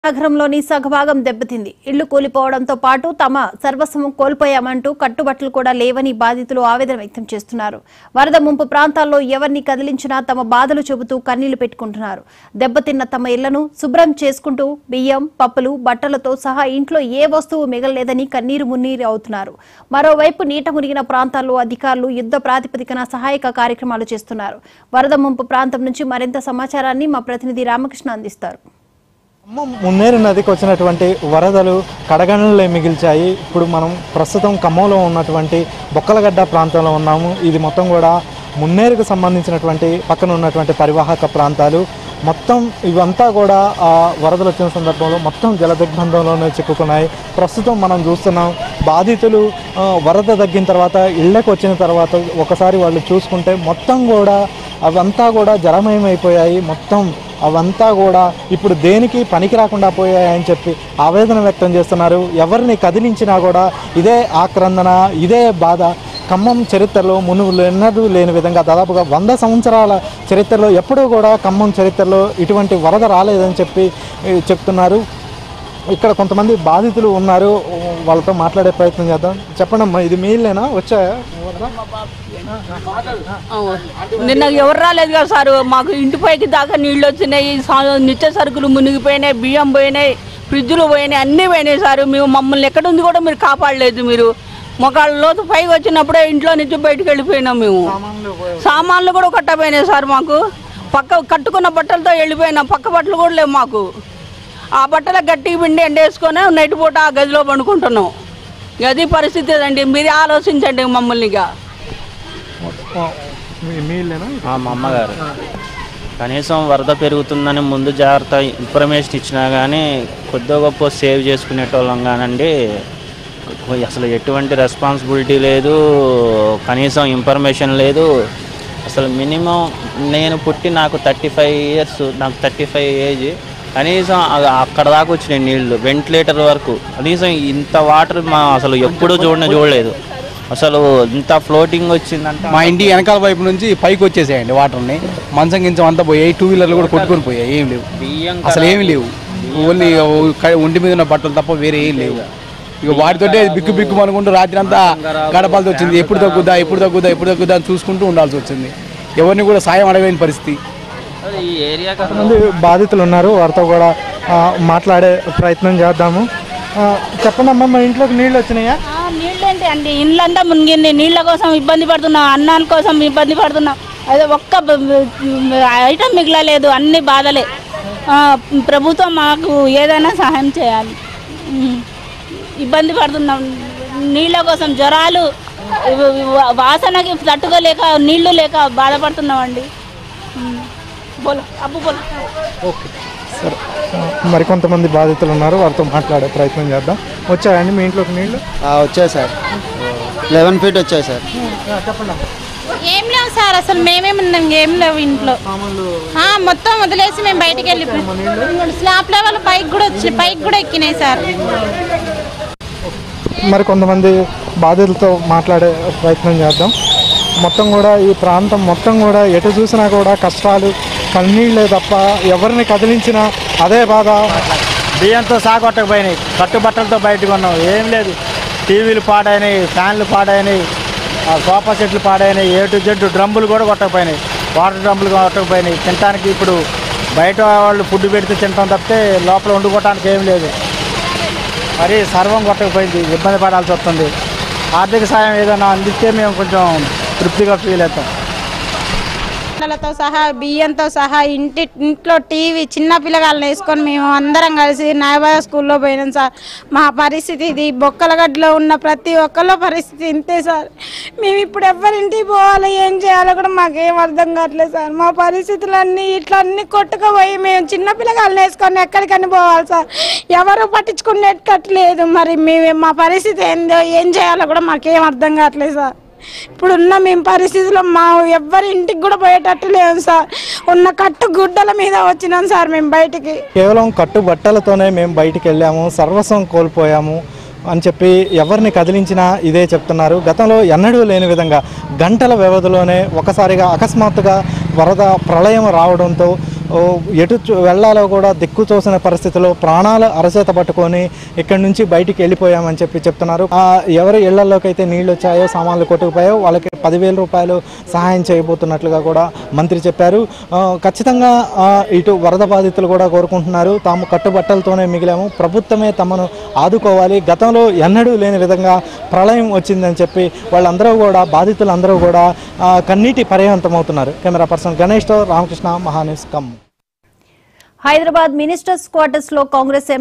నగరంలోని సగభాగం దెబ్బతింది ఇళ్లు కూలిపోవడంతో పాటు తమ సర్వస్వం కోల్పోయామంటూ కట్టుబట్టలు కూడా లేవని బాధితులు ఆవేదన వ్యక్తం చేస్తున్నారు వరద ముంపు ప్రాంతాల్లో ఎవరిని కదిలించినా తమ బాధలు చెబుతూ కన్నీళ్లు పెట్టుకుంటున్నారు దెబ్బతిన్న తమ ఇళ్లను శుభ్రం చేసుకుంటూ బియ్యం పప్పులు బట్టలతో సహా ఇంట్లో ఏ వస్తువు మిగలలేదని కన్నీరు మున్నీరు అవుతున్నారు మరోవైపు నీట మునిగిన ప్రాంతాల్లో అధికారులు యుద్ధ ప్రాతిపదికన సహాయక కార్యక్రమాలు చేస్తున్నారు వరద ముంపు ప్రాంతం నుంచి మరింత సమాచారాన్ని మా ప్రతినిధి రామకృష్ణ అందిస్తారు ఖమ్మం మున్నేరు నదికి వచ్చినటువంటి వరదలు కడగండ్లే మిగిల్చాయి ఇప్పుడు మనం ప్రస్తుతం ఖమ్మంలో ఉన్నటువంటి బొక్కలగడ్డ ప్రాంతంలో ఉన్నాము ఇది మొత్తం కూడా మున్నేరుకు సంబంధించినటువంటి పక్కన ఉన్నటువంటి పరివాహక ప్రాంతాలు మొత్తం ఇవంతా కూడా ఆ వరదలు వచ్చిన సందర్భంలో మొత్తం జలదిగ్బంధంలోనే చిక్కుకున్నాయి ప్రస్తుతం మనం చూస్తున్నాం బాధితులు ఆ, వరద తగ్గిన తర్వాత ఇళ్ళకి వచ్చిన తర్వాత ఒకసారి వాళ్ళు చూసుకుంటే మొత్తం కూడా అవంతా కూడా జలమయమైపోయాయి మొత్తం అవంతా కూడా ఇప్పుడు దేనికి పనికి రాకుండా పోయాయని చెప్పి ఆవేదన వ్యక్తం చేస్తున్నారు ఎవరిని కదిలించినా కూడా ఇదే ఆక్రందన ఇదే బాధ ఖమ్మం చరిత్రలో మునువులు ఎన్నడూ లేని విధంగా దాదాపుగా వంద సంవత్సరాల చరిత్రలో ఎప్పుడూ కూడా ఖమ్మం చరిత్రలో ఇటువంటి వరద రాలేదని చెప్పి ఏ, చెప్తున్నారు ఇక్కడ కొంతమంది బాధితులు ఉన్నారు వాళ్ళతో మాట్లాడే ప్రయత్నం చేద్దాం చెప్పండి అమ్మా ఇది మీ ఇల్లేనా వచ్చాయా వరద? నిన్న ఎవరు రాలేదు కదా సార్ మాకు ఇంటి పైకి దాకా నీళ్ళు వచ్చినాయి సా- నిత్య సరుకులు మునిగిపోయినాయి బియ్యం పోయినాయి ఫ్రిడ్జ్లు పోయినాయి అన్నీ పోయినాయి సార్ మేము మమ్మల్ని ఎక్కడుంది కూడా మీరు కాపాడలేదు మీరు మొగాళ్ళ లోతు పైకి వచ్చినప్పుడే ఇంట్లో నుంచి బయటకు వెళ్ళిపోయినాం మేము సామాన్లు కూడా కట్టపోయినాయి సార్ మాకు పక్క కట్టుకున్న బట్టలతో వెళ్ళిపోయినాం పక్క బట్టలు కూడా లేవు మాకు ఆ బట్టలు గట్టిగా పిండి ఎండేసుకొని నైట్ పూట ఆ గదిలో పండుకుంటున్నాం ఇక అది పరిస్థితి అండి మీరు ఆలోచించండి మమ్మల్ని ఇక ఆ, మీ- మీ ఇల్లేనా ఆ, మా అమ్మగారు కనీసం వరద పెరుగుతుందని ముందు జాగ్రత్త ఇన్ఫర్మేషన్ ఇచ్చినా కానీ కొద్దిగా గొప్ప సేవ్ చేసుకునేటోళ్ళం కానండి అసలు ఎటువంటి రెస్పాన్సిబిలిటీ లేదు కనీసం ఇన్ఫర్మేషన్ లేదు అసలు మినిమం నేను పుట్టి నాకు థర్టీ ఫైవ్ ఇయర్స్ నాకు థర్టీ ఫైవ్ ఏజ్ కనీసం అ- అక్కడ దాకా వచ్చినాయి నీళ్లు వెంటిలేటర్ వరకు కనీసం ఇంత వాటర్ మా అసలు ఎప్పుడూ చూడనే చూడలేదు అసలు ఇంత ఫ్లోటింగ్ వచ్చిందంటే మా ఇంటి వెనకాల వైపు నుంచి పైకి వచ్చేసాయండి వాటర్ని మంచం గించం అంతా పోయాయి టూ వీలర్లు కూడా కొట్టుకొని పోయాయి ఏం లేవు బియ్యం అసలు ఏమి లేవు ఓన్లీ క- ఒంటి మీద ఉన్న బట్టలు తప్ప వేరే ఏం లేవు ఇక వాటితోటే బిక్కు బిక్కు అనుకుంటూ రాత్రి అంతా గడపాల్సి వచ్చింది ఎప్పుడు తగ్గుద్దా ఎప్పుడు తగ్గుద్దా ఎప్పుడు తగ్గుద్దా అని చూసుకుంటూ ఉండాల్సి వచ్చింది ఎవరిని కూడా సాయం అడగలేని పరిస్థితి ఈ ఏరియా కొంతమంది బాధితులు ఉన్నారు వారితో కూడా ఆ, మాట్లాడే ప్రయత్నం చేద్దాము ఆ, చెప్పండి అమ్మా మా ఇంట్లోకి నీళ్ళు వచ్చినాయా ఆ, నీళ్ళేంటి అండి ఇళ్ళంతా మునిగింది నీళ్ళ కోసం ఇబ్బంది పడుతున్నాం అన్నాల కోసం ఇబ్బంది పడుతున్నాం అదే ఒక్క బ- బ- ఐటమ్ మిగలలేదు అన్ని బాధలే ఆ, ప్రభుత్వం మాకు ఏదైనా సహాయం చేయాలి ఉమ్. ఇబ్బంది పడుతున్నాం నీళ్ళ కోసం జ్వరాలు ఇవి- ఇవి వాసనకి తట్టుకోలేక నీళ్లు లేక బాధపడుతున్నామండి ఉమ్. బోలో అబ్బు బోలో ఓకే సరే ఆ, మరికొంతమంది బాధితులు ఉన్నారు వారితో మాట్లాడే ప్రయత్నం చేద్దాం వచ్చాయండి మీ ఇంట్లోకి నీళ్ళు వచ్చాయి సార్ లెవెన్ ఫీట్ వచ్చాయి సార్ చెప్పండి ఏం లేవు సార్ అసలు మేమేమి ఉన్నాం ఏం లేవు ఇంట్లో ఆ, మొత్తం వదిలేసి మేము బయటికి వెళ్ళిపోయాం స్లాబ్ లెవెల్ పైకి కూడా వచ్చి పైకి కూడా ఎక్కినాయి సార్ మరి కొంతమంది బాధితులతో మాట్లాడే ప్రయత్నం చేద్దాం మొత్తం కూడా ఈ ప్రాంతం మొత్తం కూడా ఎటు చూసినా కూడా కష్టాలు కన్నీళ్ళే తప్ప ఎవరిని కదిలించినా అదే బాధ బియ్యంతో సాగొట్టకపోయినాయి కట్టుబట్టలతో బయటకు ఉన్నాం ఏం లేదు టీవీలు పాడైనాయి ఫ్యాన్లు పాడైనాయి ఆ సోఫా సెట్లు పాడైనాయి ఏ టు జెడ్ డ్రమ్ములు కూడా కొట్టకపోయినాయి వాటర్ డ్రమ్ములు కొట్టకపోయినాయి తినడానికి ఇప్పుడు బయట వాళ్ళు ఫుడ్ పెడితే తింటాం తప్పితే లోపల వండుకోవడానికి ఏం లేదు మరి సర్వం కొట్టకపోయింది ఇబ్బంది పడాల్సి వస్తుంది ఆర్థిక సాయం ఏదైనా అందిస్తే మేము కొంచెం తృప్తిగా ఫీల్ అవుతాం పిల్లలతో సహా బియ్యంతో సహా ఇంటి ఇంట్లో టీవీ చిన్న పిల్లగాళ్ళని వేసుకొని మేము అందరం కలిసి నాయబాద స్కూల్లో పోయినాం సార్ మా పరిస్థితి ఇది బొక్కలగడ్డలో ఉన్న ప్రతి ఒక్కళ్ళ పరిస్థితి ఇంతే సార్ మేము ఇప్పుడు ఎవరింటికి పోవాలో ఏం చేయాలో కూడా మాకేం అర్థం కావట్లేదు సార్ మా పరిస్థితులన్నీ ఇట్లా అన్ని కొట్టుకుపోయి మేము చిన్న పిల్లగాళ్ళని వేసుకొని ఎక్కడికని పోవాలి సార్ ఎవరు పట్టించుకునేటట్లేదు మరి మేము మా పరిస్థితి ఏందో ఏం చేయాలో కూడా మాకేం అర్థం కావట్లేదు సార్ ఇప్పుడు ఉన్న మేము పరిస్థితిలో మా ఎవ్వరి ఇంటికి కూడా పోయేటట్టు లేవు సార్ ఉన్న కట్టు గుడ్డల మీద వచ్చినాం సార్ మేము బయటికి కేవలం కట్టు బట్టలతోనే మేము బయటికి వెళ్ళాము సర్వస్వం కోల్పోయాము అని చెప్పి ఎవరిని కదిలించినా ఇదే చెప్తున్నారు గతంలో ఎన్నడూ లేని విధంగా గంటల వ్యవధిలోనే ఒకసారిగా అకస్మాత్తుగా వరద ప్రళయం రావడంతో ఓ, ఎటు చూ- వెళ్ళాలో కూడా దిక్కు చూసిన పరిస్థితిలో ప్రాణాలు అరచేత పట్టుకొని ఇక్కడి నుంచి బయటికి వెళ్ళిపోయామని చెప్పి చెప్తున్నారు ఆ, ఎవరి ఇళ్లలోకి అయితే నీళ్లు వచ్చాయో సామాన్లు కొట్టుకుపోయాయో వాళ్ళకి పదివేల రూపాయలు సహాయం చేయబోతున్నట్లుగా కూడా మంత్రి చెప్పారు ఆ, ఖచ్చితంగా ఆ, ఇటు వరద బాధితులు కూడా కోరుకుంటున్నారు తాము కట్టుబట్టలతోనే మిగిలాము ప్రభుత్వమే తమను ఆదుకోవాలి గతంలో ఎన్నడూ లేని విధంగా ప్రళయం వచ్చిందని చెప్పి వాళ్ళందరూ కూడా బాధితులందరూ కూడా ఆ, కన్నీటి పర్యవంతమవుతున్నారు కెమెరా పర్సన్ గణేష్తో రామకృష్ణ మహాన్యూస్ కమ్ హైదరాబాద్ మినిస్టర్స్ క్వార్టర్స్ లో కాంగ్రెస్